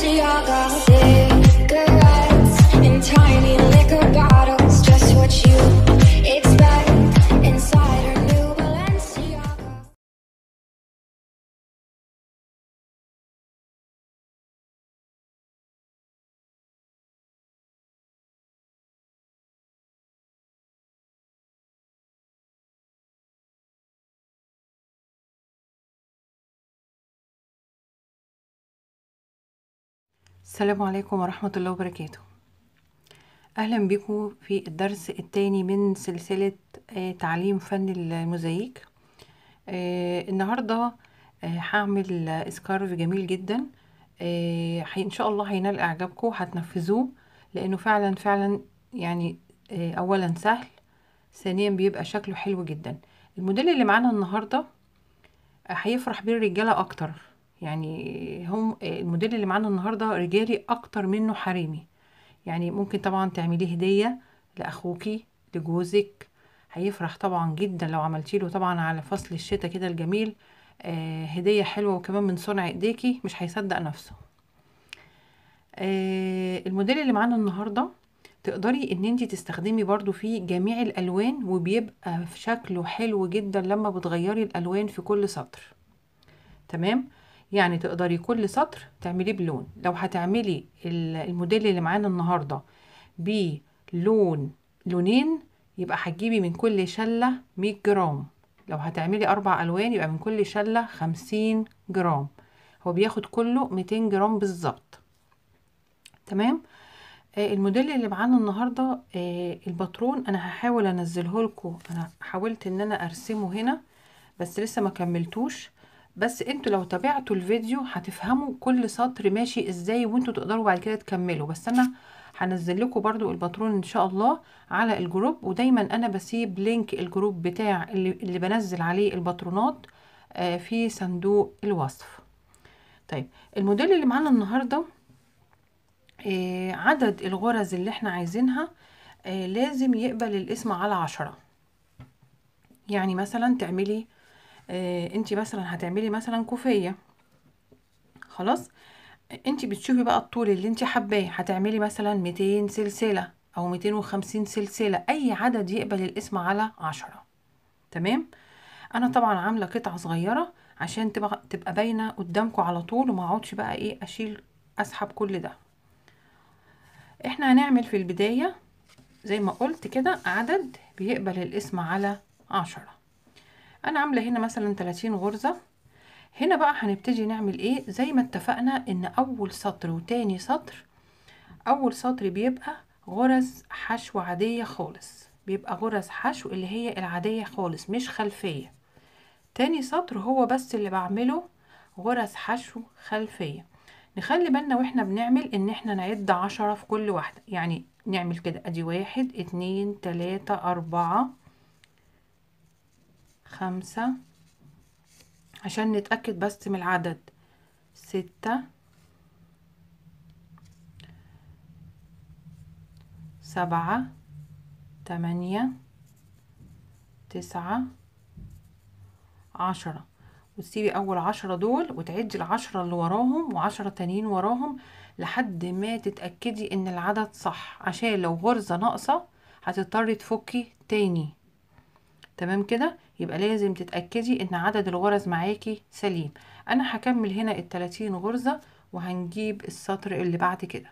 Balenciaga cigarettes in tiny liquor bottles, just what you expect inside her new Balenciaga. السلام عليكم ورحمة الله وبركاته أهلا بكم في الدرس الثاني من سلسلة آه، تعليم فن الموزايك آه، النهاردة آه، هعمل آه، سكارف جميل جدا آه، هي- إن شاء الله هينال إعجابكم هتنفذوه لأنه فعلا فعلا يعني آه، أولا سهل ثانيا بيبقى شكله حلو جدا الموديل اللي معانا النهارده هيفرح بيه الرجالة أكتر يعني هم الموديل اللي معانا النهاردة رجالي أكتر منه حريمي يعني ممكن طبعا تعمليه هدية لأخوكي لجوزك هيفرح طبعا جدا لو عملتي له طبعا على فصل الشتاء كده الجميل آه هدية حلوة وكمان من صنع ايديكي مش هيصدق نفسه آه الموديل اللي معانا النهاردة تقدري ان انت تستخدمي برضو فيه جميع الالوان وبيبقى في شكله حلو جدا لما بتغيري الالوان في كل سطر تمام يعني تقدري كل سطر تعمليه بلون لو هتعملي ال- الموديل اللي معانا النهارده بلون لونين يبقى هتجيبي من كل شلة 100 جرام لو هتعملي أربع ألوان يبقى من كل شلة 50 جرام هو بياخد كله 200 جرام بالظبط تمام آه، الموديل اللي معانا النهارده آه، الباترون انا هحاول انزله لكم انا حاولت ان انا ارسمه هنا بس لسه ما كملتوش بس انتوا لو تابعتوا الفيديو هتفهموا كل سطر ماشي ازاي وانتوا تقدروا بعد كده تكملوا بس انا هنزل لكم برضو الباترون ان شاء الله على الجروب ودايما انا بسيب لينك الجروب بتاع اللي, اللي بنزل عليه الباترونات آه، في صندوق الوصف طيب الموديل اللي معانا النهارده آه، عدد الغرز اللي احنا عايزينها آه، لازم يقبل الاسم على عشرة يعني مثلا تعملي آه، انت مثلا هتعملي مثلا كوفية خلاص انت بتشوفي بقى الطول اللي انت حباه هتعملي مثلا 200 سلسلة او 250 سلسلة اي عدد يقبل الاسم على عشرة تمام انا طبعا عاملة قطعة صغيرة عشان تبقى تبقى باينة قدامكم على طول وما اقعدش بقى ايه اشيل اسحب كل ده احنا هنعمل في البداية زي ما قلت كده عدد بيقبل الاسم على عشرة انا عاملة هنا مثلا 30 غرزة هنا بقى هنبتدي نعمل ايه زي ما اتفقنا ان اول سطر وتاني سطر اول سطر بيبقى غرز حشو عادية خالص بيبقى غرز حشو اللي هي العادية خالص مش خلفية تاني سطر هو بس اللي بعمله غرز حشو خلفية نخلي بالنا واحنا بنعمل ان احنا نعد عشرة في كل واحدة يعني نعمل كده ادي واحد اتنين تلاتة اربعة خمسة عشان نتأكد بس من العدد ستة سبعة تمانية تسعة عشرة وتسيبي أول عشرة دول وتعدي العشرة اللي وراهم وعشرة تانيين وراهم لحد ما تتأكدي إن العدد صح عشان لو غرزة ناقصة هتضطري تفكي تاني تمام كده يبقى لازم تتأكدي إن عدد الغرز معاكي سليم أنا هكمل هنا التلاتين غرزة وهنجيب السطر اللي بعد كده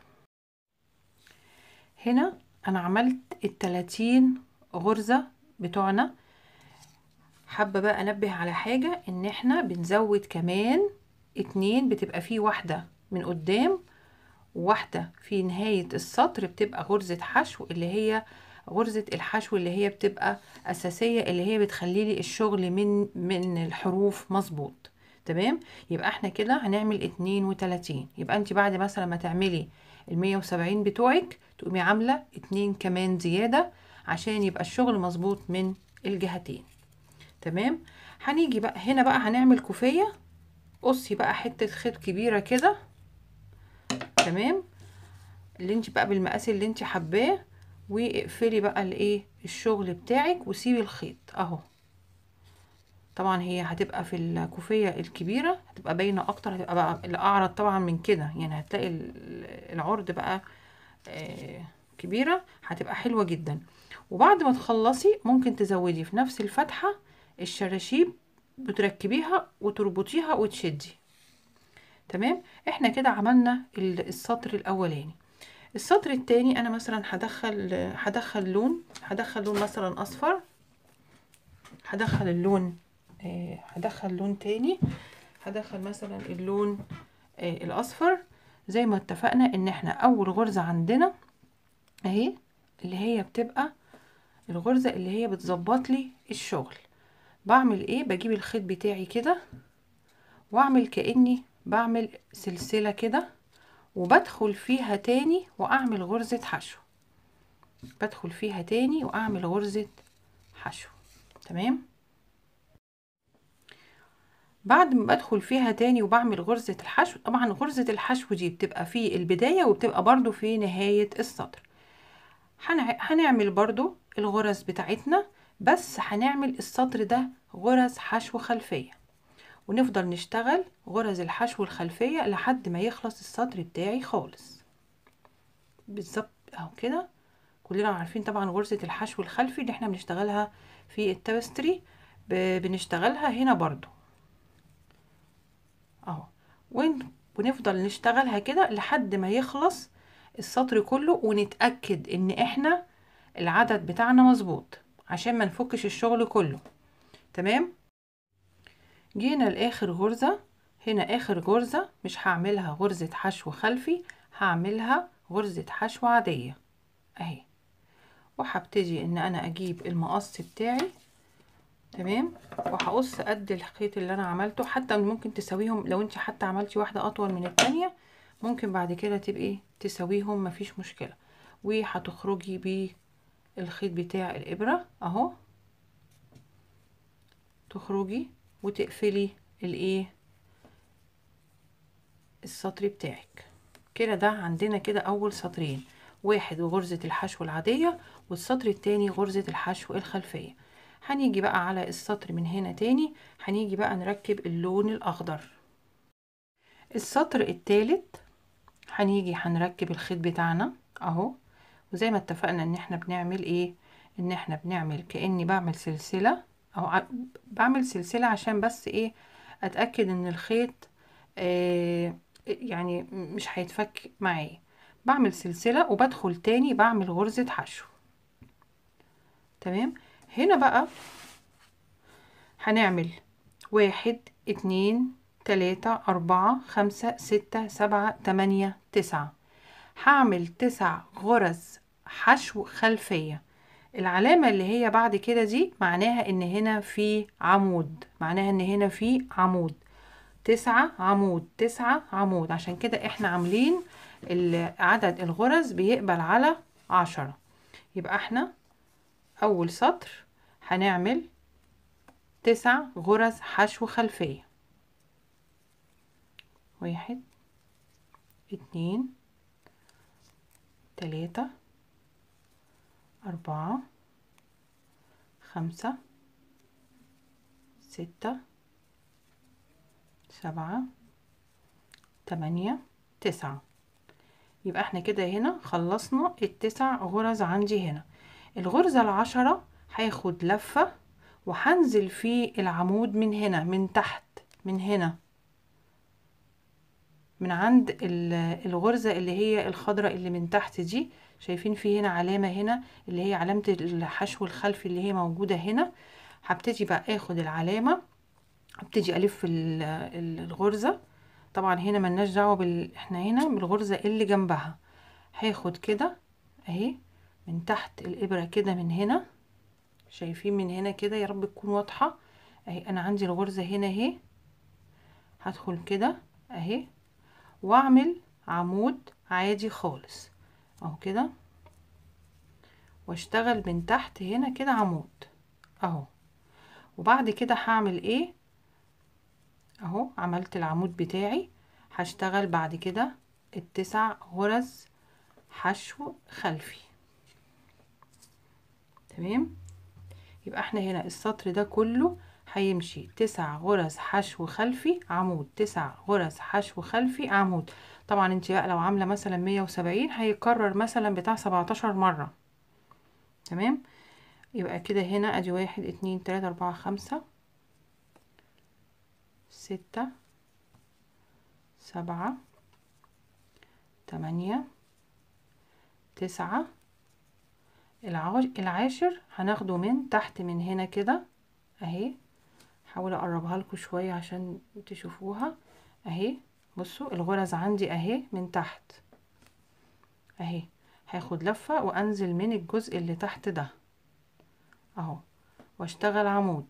هنا أنا عملت التلاتين غرزة بتوعنا حابة بقى انبه على حاجة ان احنا بنزود كمان اتنين بتبقى فيه واحدة من قدام وواحدة في نهاية السطر بتبقى غرزة حشو اللي هي غرزة الحشو اللي هي بتبقى أساسية اللي هي بتخلي لي الشغل من من الحروف مظبوط تمام يبقى احنا كده هنعمل اتنين وتلاتين يبقى انت بعد مثلا ما تعملي المية وسبعين بتوعك تقومي عاملة اتنين كمان زيادة عشان يبقى الشغل مظبوط من الجهتين تمام هنيجي بقى هنا بقى هنعمل كوفية قصي بقى حتة خيط كبيرة كده تمام اللي انت بقى بالمقاس اللي انت حباه واقفلي بقى الايه الشغل بتاعك وسيبي الخيط اهو طبعا هي هتبقى في الكوفية الكبيرة هتبقى باينة اكتر هتبقى بقى الاعرض طبعا من كده يعني هتلاقي ال- العرض بقى آه، كبيرة هتبقى حلوة جدا وبعد ما تخلصي ممكن تزودي في نفس الفتحة الشراشيب بتركبيها وتربطيها وتشدي تمام احنا كده عملنا ال- السطر الاولاني السطر التاني انا مثلا هدخل هدخل لون هدخل لون مثلا اصفر هدخل اللون آه، هدخل لون تاني هدخل مثلا اللون آه، الاصفر زي ما اتفقنا ان احنا اول غرزة عندنا اهي اللي هي بتبقى الغرزة اللي هي بتظبط لي الشغل بعمل ايه بجيب الخيط بتاعي كده واعمل كأني بعمل سلسلة كده وبدخل فيها تاني واعمل غرزة حشو بدخل فيها تاني واعمل غرزة حشو تمام بعد ما بدخل فيها تاني وبعمل غرزة الحشو طبعا غرزة الحشو دي بتبقى في البداية وبتبقى برضو في نهاية السطر هنع- هنعمل برضو الغرز بتاعتنا بس هنعمل السطر ده غرز حشو خلفية ونفضل نشتغل غرز الحشو الخلفية لحد ما يخلص السطر بتاعي خالص بالظبط اهو كده كلنا عارفين طبعا غرزة الحشو الخلفي اللي احنا بنشتغلها في التبستري ب- بنشتغلها هنا برضو اهو ون- ونفضل نشتغلها كده لحد ما يخلص السطر كله ونتأكد ان احنا العدد بتاعنا مظبوط عشان ما نفكش الشغل كله تمام جينا لاخر غرزة هنا اخر غرزة مش هعملها غرزة حشو خلفي هعملها غرزة حشو عادية اهي وهبتدي ان انا اجيب المقص بتاعي تمام وهقص قد الخيط اللي انا عملته حتى ممكن تسويهم لو انت حتى عملتي واحدة اطول من التانية ممكن بعد كده تبقي تسويهم مفيش مشكلة وهتخرجي بالخيط بتاع الابرة اهو تخرجي وتقفلي الايه السطر بتاعك كده ده عندنا كده اول سطرين واحد غرزة الحشو العادية والسطر التاني غرزة الحشو الخلفية هنيجي بقى على السطر من هنا تاني هنيجي بقى نركب اللون الاخضر السطر التالت هنيجي هنركب الخيط بتاعنا اهو وزي ما اتفقنا ان احنا بنعمل ايه ان احنا بنعمل كاني بعمل سلسله او ع- بعمل سلسله عشان بس ايه اتاكد ان الخيط آه يعني مش هيتفك معايا بعمل سلسله وبدخل تاني بعمل غرزه حشو تمام هنا بقى هنعمل واحد اتنين تلاتة أربعة خمسة ستة سبعة تمانية تسعة هعمل تسع غرز حشو خلفية العلامة اللي هي بعد كده دي معناها ان هنا في عمود معناها ان هنا في عمود تسعة عمود تسعة عمود عشان كده احنا عاملين ال- عدد الغرز بيقبل على عشرة يبقى احنا اول سطر هنعمل تسع غرز حشو خلفية واحد اتنين تلاتة أربعة خمسة ستة سبعة تمانية تسعة يبقى احنا كده هنا خلصنا التسع غرز عندي هنا الغرزة العشرة هاخد لفة وهنزل في العمود من هنا من تحت من هنا من عند ال- الغرزة اللي هي الخضراء اللي من تحت دي شايفين في هنا علامة هنا اللي هي علامة الحشو الخلفي اللي هي موجودة هنا هبتدي بقى اخد العلامة هبتدي الف ال- ال- الغرزة طبعا هنا ملناش دعوة بال... احنا هنا بالغرزة اللي جنبها هاخد كده اهي من تحت الابرة كده من هنا شايفين من هنا كده يا رب تكون واضحة اهي انا عندي الغرزة هنا اهي هدخل كده اهي واعمل عمود عادي خالص اهو كده واشتغل من تحت هنا كده عمود اهو وبعد كده هعمل ايه اهو عملت العمود بتاعي هشتغل بعد كده التسع غرز حشو خلفي تمام يبقى احنا هنا السطر ده كله هيمشي تسع غرز حشو خلفي عمود تسع غرز حشو خلفي عمود طبعا انت بقى لو عامله مثلا 170 هيكرر مثلا بتاع 17 مره تمام يبقى كده هنا ادي واحد اتنين تلاتة اربعة خمسة ستة سبعة تمانية تسعة العاشر هناخده من تحت من هنا كده اهي حاول اقربها لكم شويه عشان تشوفوها اهي بصوا الغرز عندي اهي من تحت اهي هاخد لفه وانزل من الجزء اللي تحت ده اهو واشتغل عمود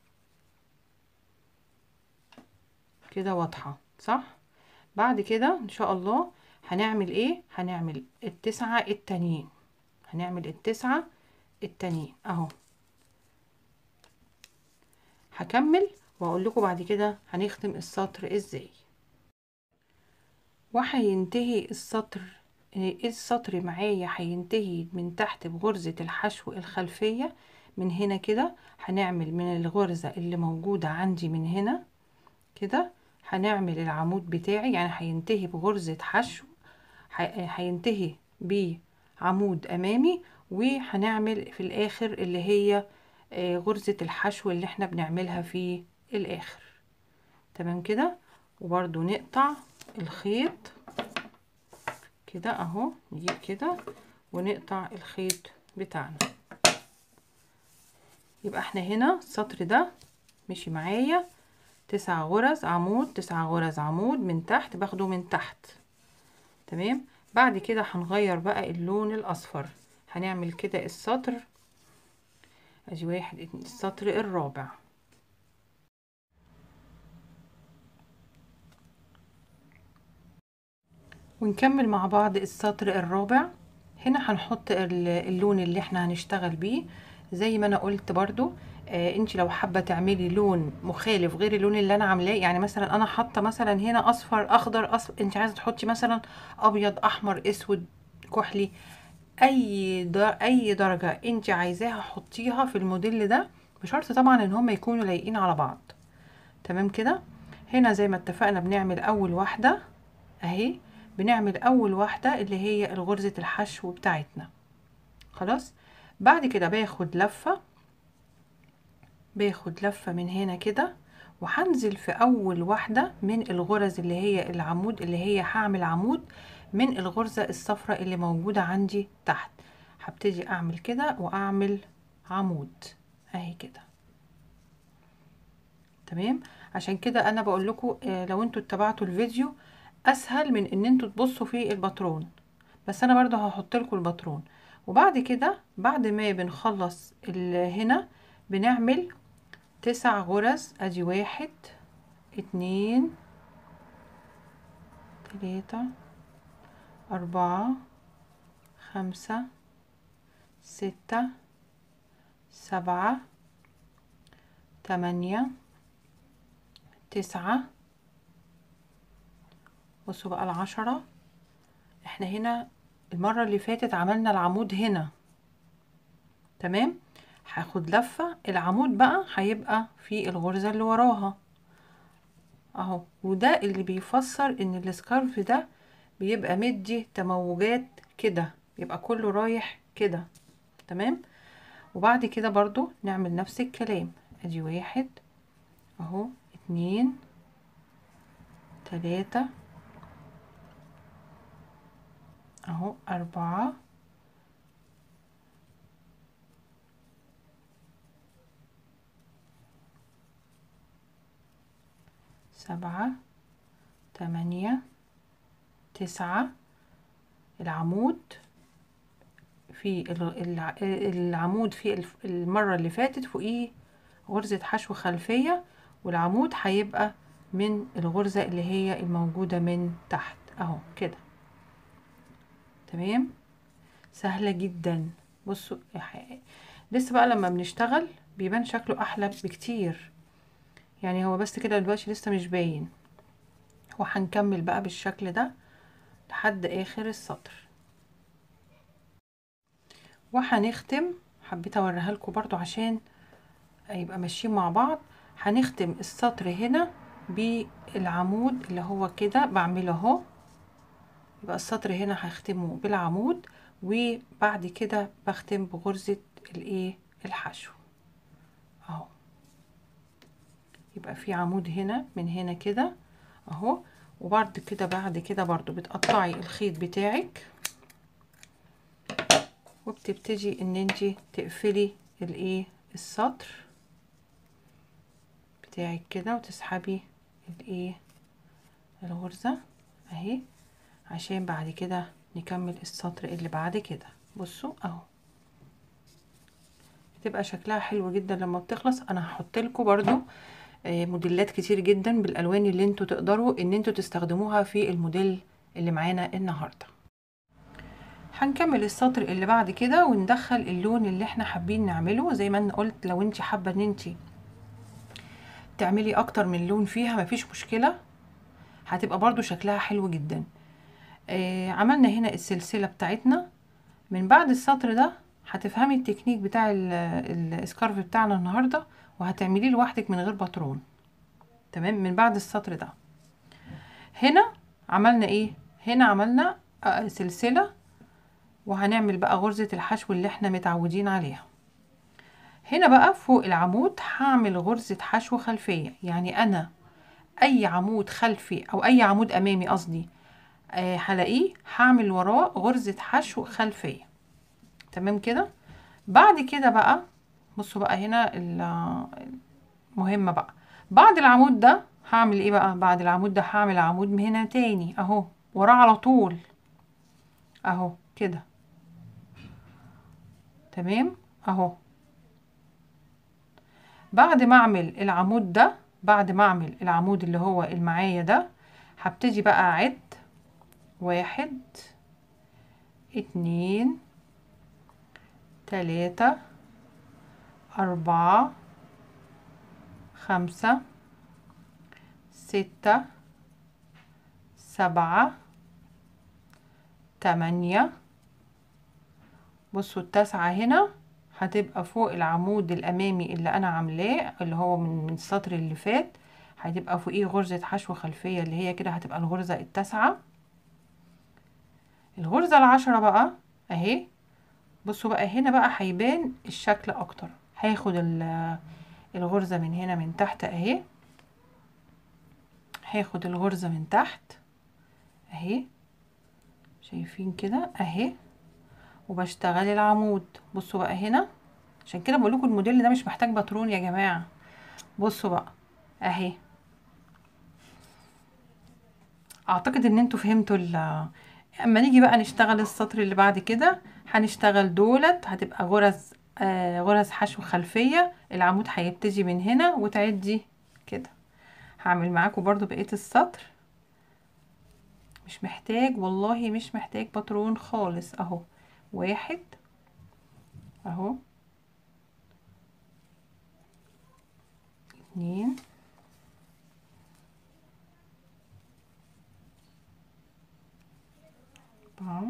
كده واضحه صح بعد كده ان شاء الله هنعمل ايه هنعمل التسعه التانيين هنعمل التسعه التانيين اهو هكمل واقول لكم بعد كده هنختم السطر ازاي وهينتهي السطر السطر معايا هينتهي من تحت بغرزة الحشو الخلفية من هنا كده هنعمل من الغرزة اللي موجودة عندي من هنا كده هنعمل العمود بتاعي يعني هينتهي بغرزة حشو هينتهي بعمود امامي وهنعمل في الاخر اللي هي غرزة الحشو اللي احنا بنعملها في الاخر تمام كده وبرضو نقطع الخيط كده اهو نجيب كده ونقطع الخيط بتاعنا يبقى احنا هنا السطر ده مشي معايا تسع غرز عمود تسع غرز عمود من تحت باخده من تحت تمام بعد كده هنغير بقى اللون الاصفر هنعمل كده السطر ادي واحد السطر الرابع ونكمل مع بعض السطر الرابع هنا هنحط اللون اللي احنا هنشتغل بيه زي ما انا قلت برضو آه انت لو حابه تعملي لون مخالف غير اللون اللي انا عاملاه يعني مثلا انا حاطه مثلا هنا اصفر اخضر اصفر انت عايزه تحطي مثلا ابيض احمر اسود كحلي اي در... اي درجه انت عايزاها حطيها في الموديل ده بشرط طبعا ان هم يكونوا لايقين على بعض تمام كده هنا زي ما اتفقنا بنعمل اول واحده اهي بنعمل اول واحده اللي هي الغرزه الحشو بتاعتنا خلاص بعد كده باخد لفه باخد لفه من هنا كده وهنزل في اول واحده من الغرز اللي هي العمود اللي هي هعمل عمود من الغرزة الصفراء اللي موجودة عندي تحت هبتدي اعمل كده واعمل عمود اهي كده تمام عشان كده انا بقول لكم لو انتوا اتبعتوا الفيديو اسهل من ان انتوا تبصوا في الباترون بس انا برضو هحط لكم الباترون وبعد كده بعد ما بنخلص هنا بنعمل تسع غرز ادي واحد اتنين تلاتة أربعة خمسة ستة سبعة تمانية تسعة بصوا بقى العشرة احنا هنا المرة اللي فاتت عملنا العمود هنا تمام هاخد لفة العمود بقى هيبقى في الغرزة اللي وراها اهو وده اللي بيفسر ان السكارف ده بيبقى مدي تموجات كده يبقى كله رايح كده تمام وبعد كده برضو نعمل نفس الكلام ادي واحد اهو اتنين تلاتة اهو اربعة سبعة تمانية تسعة العمود في العمود في المرة اللي فاتت فوقيه غرزة حشو خلفية والعمود هيبقى من الغرزة اللي هي الموجودة من تحت اهو كده تمام سهلة جدا بصوا لسه بقى لما بنشتغل بيبان شكله احلى بكتير يعني هو بس كده دلوقتي لسه مش باين وهنكمل بقى بالشكل ده لحد اخر السطر وهنختم حبيت اوريها لكم برضو عشان يبقى ماشيين مع بعض هنختم السطر هنا بالعمود اللي هو كده بعمله اهو يبقى السطر هنا هختمه بالعمود وبعد كده بختم بغرزة الايه الحشو اهو يبقى في عمود هنا من هنا كده اهو وبعد كده بعد كده برضو بتقطعي الخيط بتاعك وبتبتدي ان انتي تقفلي الايه السطر بتاعك كده وتسحبي الايه الغرزة اهي عشان بعد كده نكمل السطر اللي بعد كده بصوا اهو بتبقى شكلها حلو جدا لما بتخلص انا هحط لكم برضو موديلات كتير جدا بالالوان اللي انتوا تقدروا ان انتوا تستخدموها في الموديل اللي معانا النهارده هنكمل السطر اللي بعد كده وندخل اللون اللي احنا حابين نعمله زي ما انا قلت لو انت حابه ان انت تعملي اكتر من لون فيها مفيش مشكله هتبقى برضو شكلها حلو جدا آه عملنا هنا السلسله بتاعتنا من بعد السطر ده هتفهمي التكنيك بتاع السكارف بتاعنا النهارده وهتعمليه لوحدك من غير باترون تمام من بعد السطر ده هنا عملنا ايه هنا عملنا آه سلسله وهنعمل بقى غرزة الحشو اللي احنا متعودين عليها هنا بقى فوق العمود هعمل غرزة حشو خلفية يعني انا اي عمود خلفي او اي عمود امامي قصدي آه هلاقيه هعمل وراه غرزة حشو خلفية تمام كده بعد كده بقى بصوا بقى هنا المهمة بقى بعد العمود ده هعمل ايه بقى بعد العمود ده هعمل عمود من هنا تاني اهو وراه على طول اهو كده تمام اهو بعد ما اعمل العمود ده بعد ما اعمل العمود اللي هو المعايا ده هبتدي بقى اعد واحد اتنين تلاتة أربعة خمسة ستة سبعة تمانية بصوا التاسعة هنا هتبقى فوق العمود الأمامي اللي أنا عاملاه اللي هو من من السطر اللي فات هتبقى فوقيه غرزة حشو خلفية اللي هي كده هتبقى الغرزة التاسعة الغرزة العشرة بقى أهي بصوا بقى هنا بقى هيبان الشكل أكتر هاخد الغرزة من هنا من تحت أهي هاخد الغرزة من تحت أهي شايفين كده أهي وبشتغل العمود بصوا بقى هنا عشان كده بقول لكم الموديل ده مش محتاج باترون يا جماعه بصوا بقى اهي اعتقد ان انتوا فهمتوا اما نيجي بقى نشتغل السطر اللي بعد كده هنشتغل دولت هتبقى غرز آه غرز حشو خلفيه العمود هيبتدي من هنا وتعدي كده هعمل معاكم برضو بقيه السطر مش محتاج والله مش محتاج باترون خالص اهو واحد اهو اتنين أربعة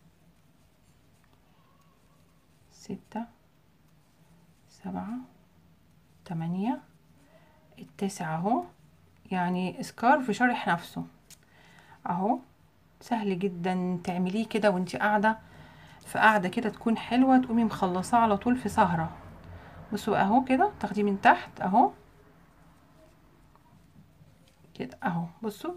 ستة سبعة تمانية التاسع اهو يعني سكارف شرح نفسه اهو سهل جدا تعمليه كده وانت قاعده في قاعده كده تكون حلوه تقومي مخلصاه على طول في سهره بصوا اهو كده تاخديه من تحت اهو كده اهو بصوا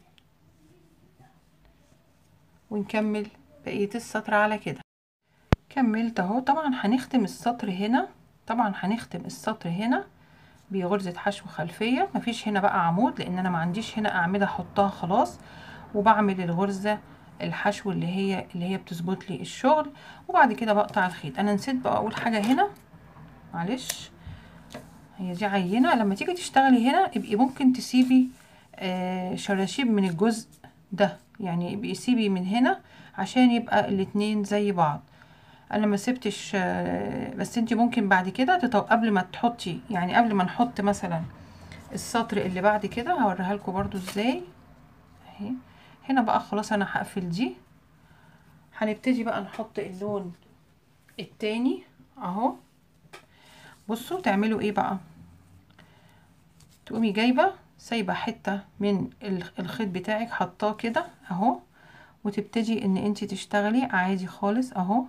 ونكمل بقيه السطر على كده كملت اهو طبعا هنختم السطر هنا طبعا هنختم السطر هنا بغرزة حشو خلفية مفيش هنا بقى عمود لان انا ما عنديش هنا اعمدة احطها خلاص وبعمل الغرزة الحشو اللي هي اللي هي بتظبط لي الشغل وبعد كده بقطع الخيط انا نسيت بقى اقول حاجة هنا معلش هي دي عينة لما تيجي تشتغلي هنا ابقي ممكن تسيبي آه شراشيب من الجزء ده يعني ابقي سيبي من هنا عشان يبقى الاتنين زي بعض انا ما سبتش بس انت ممكن بعد كده تطو... قبل ما تحطي يعني قبل ما نحط مثلا السطر اللي بعد كده هوريها لكم برضو ازاي اهي هنا بقى خلاص انا هقفل دي هنبتدي بقى نحط اللون التاني اهو بصوا تعملوا ايه بقى تقومي جايبة سايبة حتة من ال- الخيط بتاعك حطاه كده اهو وتبتدي ان انتي تشتغلي عادي خالص اهو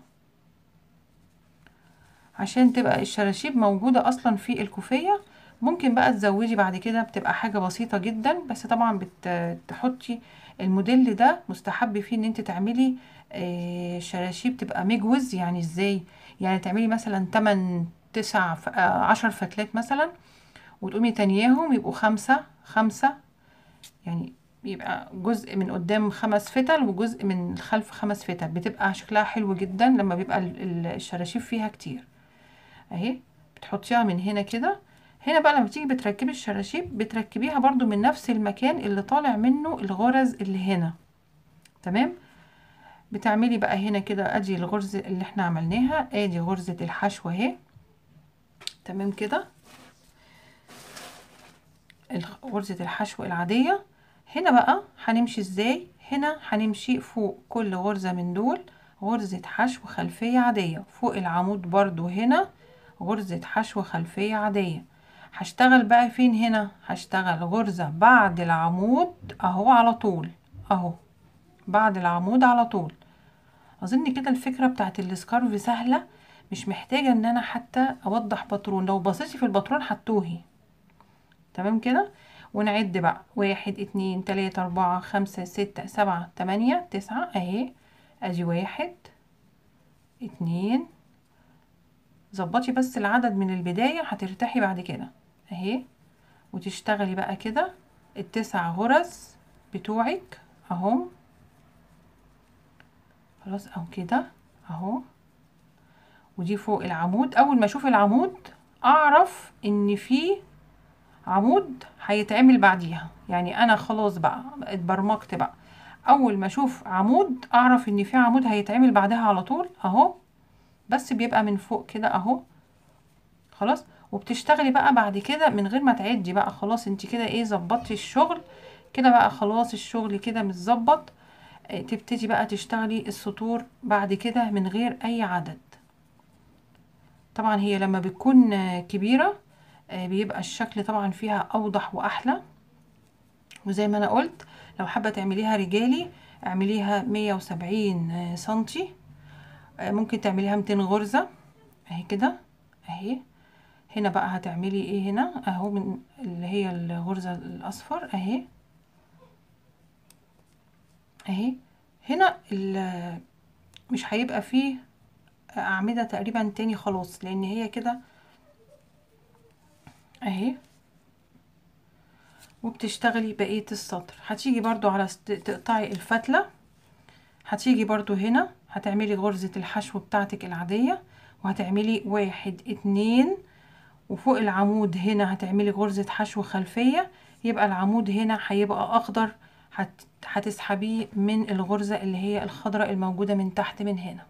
عشان تبقى الشراشيب موجودة اصلا في الكوفية ممكن بقى تزودي بعد كده بتبقى حاجة بسيطة جدا بس طبعا بتحطي الموديل ده مستحب فيه ان انت تعملي آه، شراشيب تبقى مجوز يعني ازاي يعني تعملي مثلا 8 9 10 فتلات مثلا وتقومي تانياهم يبقوا خمسة خمسة يعني يبقى جزء من قدام خمس فتل وجزء من الخلف خمس فتل بتبقى شكلها حلو جدا لما بيبقى ال- ال- الشراشيب فيها كتير اهي بتحطيها من هنا كده هنا بقى لما تيجي بتركبي الشراشيب بتركبيها برضو من نفس المكان اللي طالع منه الغرز اللي هنا تمام بتعملي بقى هنا كده ادي الغرزة اللي احنا عملناها ادي غرزة الحشو اهي تمام كده الخ- غرزة الحشو العادية هنا بقى هنمشي ازاي هنا هنمشي فوق كل غرزة من دول غرزة حشو خلفية عادية فوق العمود برضو هنا غرزة حشو خلفية عادية هشتغل بقى فين هنا هشتغل غرزة بعد العمود اهو على طول اهو بعد العمود على طول اظن كده الفكرة بتاعت السكارف سهلة مش محتاجة ان انا حتى اوضح باترون لو بصيتي في الباترون هتوهي تمام كده ونعد بقى واحد اتنين تلاتة اربعة خمسة ستة سبعة تمانية تسعة اهي ادي واحد اتنين ظبطي بس العدد من البداية هترتاحي بعد كده اهي وتشتغلي بقى كده التسع غرز بتوعك اهم خلاص اهو كده اهو ودي فوق العمود اول ما اشوف العمود اعرف ان في عمود هيتعمل بعديها يعني انا خلاص بقى اتبرمجت بقى اول ما اشوف عمود اعرف ان في عمود هيتعمل بعدها على طول اهو بس بيبقى من فوق كده اهو خلاص وبتشتغلي بقى بعد كده من غير ما تعدي بقى خلاص انت كده ايه ظبطتي الشغل كده بقى خلاص الشغل كده متظبط اه، تبتدي بقى تشتغلي السطور بعد كده من غير اي عدد طبعا هي لما بتكون آه، كبيرة آه، بيبقى الشكل طبعا فيها اوضح واحلى وزي ما انا قلت لو حابة تعمليها رجالي اعمليها 170 سنتي آه، ممكن تعمليها 200 غرزة اهي كده اهي هنا بقى هتعملي ايه هنا اهو من اللي هي الغرزة الاصفر اهي اهي هنا ال- مش هيبقى فيه اعمدة تقريبا تاني خلاص لان هي كده اهي وبتشتغلي بقية السطر هتيجي برضو على ست- تقطعي الفتلة هتيجي برضو هنا هتعملي غرزة الحشو بتاعتك العادية وهتعملي واحد اتنين وفوق العمود هنا هتعملي غرزة حشو خلفية يبقى العمود هنا هيبقى اخضر هت... هتسحبيه من الغرزة اللي هي الخضراء الموجودة من تحت من هنا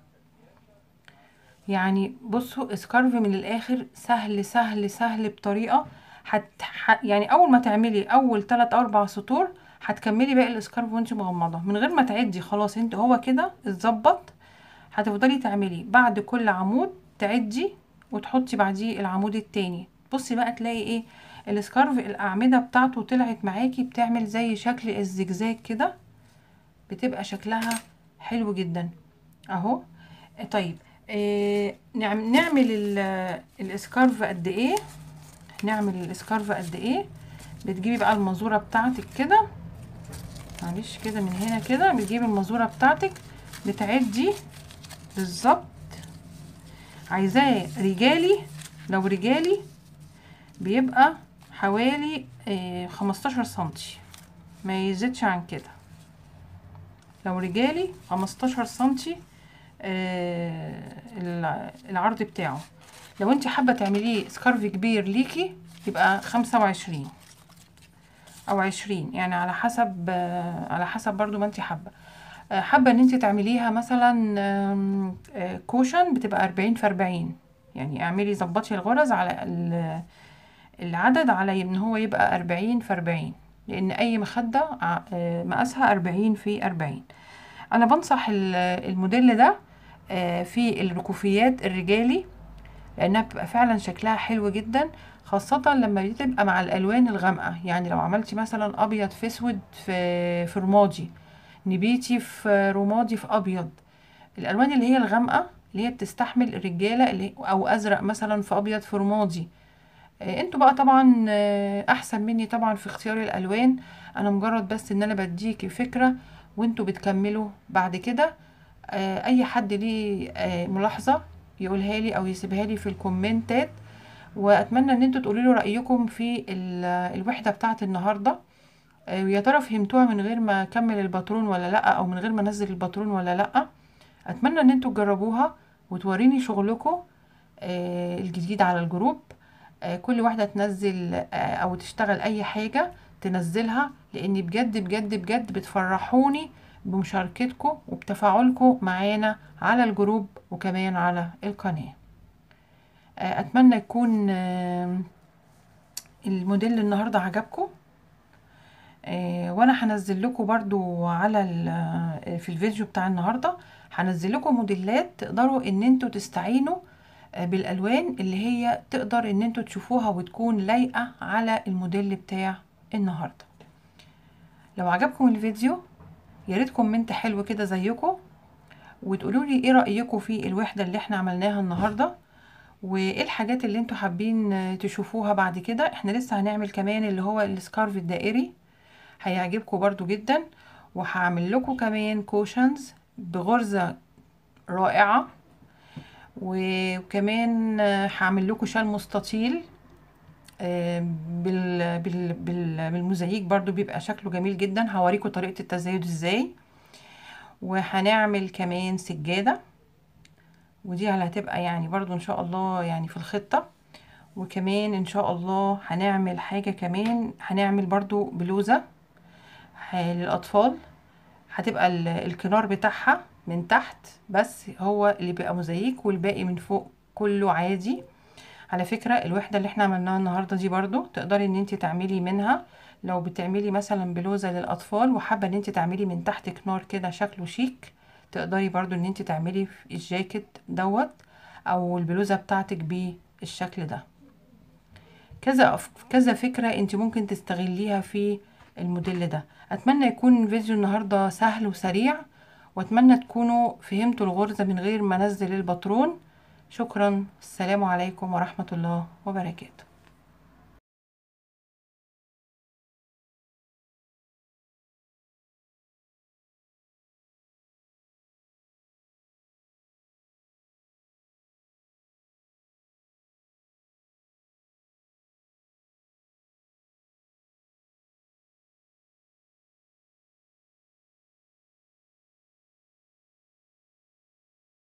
يعني بصوا سكارف من الاخر سهل سهل سهل بطريقة هت... ح... يعني اول ما تعملي اول تلات اربع سطور هتكملي باقي السكارف وانت مغمضة من غير ما تعدي خلاص انت هو كده اتظبط هتفضلي تعملي بعد كل عمود تعدي وتحطي بعديه العمود التاني بصي بقى تلاقي ايه السكارف الاعمدة بتاعته طلعت معاكي بتعمل زي شكل الزجزاج كده بتبقى شكلها حلو جدا اهو طيب إيه نعم نعمل ال- الاسكارف قد ايه نعمل الاسكارف قد ايه بتجيبي بقى المازوره بتاعتك كده معلش كده من هنا كده بتجيبي المازوره بتاعتك بتعدي بالظبط عايزاه رجالي لو رجالي بيبقى حوالي إيه 15 سنتي ما يزيدش عن كده لو رجالي 15 سنتي آه، الع- العرض بتاعه لو انت حابة تعمليه سكارف كبير ليكي يبقى خمسة وعشرين او عشرين يعني على حسب آه، على حسب برضو ما انت حابة آه، حابة ان انت تعمليها مثلا آم، آه، كوشن بتبقى اربعين في اربعين يعني اعملي ظبطي الغرز على ال- العدد على ان هو يبقى اربعين في اربعين لان اي مخدة ع- آه، مقاسها اربعين في اربعين انا بنصح ال- الموديل ده آه، في الركوفيات الرجالي لانها بتبقى فعلا شكلها حلو جدا خاصة لما بتبقى مع الألوان الغامقة يعني لو عملتي مثلا أبيض في أسود في في رمادي نبيتي في رمادي في أبيض الألوان اللي هي الغامقة اللي هي بتستحمل الرجالة اللي أو أزرق مثلا في أبيض في رمادي آه، انتوا بقى طبعا آه، احسن مني طبعا في اختيار الالوان انا مجرد بس ان انا بديكي فكرة وانتوا بتكملوا بعد كده آه، اي حد ليه آه، ملاحظة يقولها لي او يسيبها لي في الكومنتات واتمنى ان انتوا تقولوا لي رايكم في ال- الوحده بتاعه النهارده آه، ويا ترى فهمتوها من غير ما اكمل الباترون ولا لا او من غير ما انزل الباترون ولا لا اتمنى ان انتوا تجربوها وتوريني شغلكم آه، الجديد على الجروب آه، كل واحده تنزل آه، او تشتغل اي حاجه تنزلها لاني بجد بجد بجد بتفرحوني بمشاركتكم وبتفاعلكم معانا على الجروب وكمان على القناه آه، اتمنى يكون آه، الموديل النهارده عجبكم آه، وانا هنزل لكم برضو على ال- آه، في الفيديو بتاع النهارده هنزل لكم موديلات تقدروا ان انتوا تستعينوا آه، بالالوان اللي هي تقدر ان انتوا تشوفوها وتكون لايقه على الموديل بتاع النهارده لو عجبكم الفيديو يا ريت كومنت حلو كده زيكم وتقولوا لي ايه رايكم في الوحده اللي احنا عملناها النهارده وايه الحاجات اللي انتوا حابين آه، تشوفوها بعد كده احنا لسه هنعمل كمان اللي هو السكارف الدائري هيعجبكم برضو جدا وهعمل لكم كمان كوشنز بغرزة رائعة وكمان آه، هعمل لكم شال مستطيل آه، بال بال بال بالموزاييك برضو بيبقى شكله جميل جدا هوريكم طريقة التزايد ازاي وهنعمل كمان سجادة ودي اللي هتبقى يعني برضو ان شاء الله يعني في الخطة وكمان ان شاء الله هنعمل حاجة كمان هنعمل برضو بلوزة ح- للأطفال هتبقى ال- الكنار بتاعها من تحت بس هو اللي بيبقى موزاييك والباقي من فوق كله عادي على فكرة الوحدة اللي احنا عملناها النهاردة دي برضو تقدري ان انت تعملي منها لو بتعملي مثلا بلوزة للأطفال وحابة ان انت تعملي من تحت كنار كده شكله شيك تقدري برضو ان انت تعملي في الجاكيت دوت او البلوزة بتاعتك بالشكل ده كذا أف- كذا فكرة انت ممكن تستغليها في الموديل ده اتمنى يكون فيديو النهاردة سهل وسريع واتمنى تكونوا فهمتوا الغرزة من غير ما انزل الباترون شكرا السلام عليكم ورحمة الله وبركاته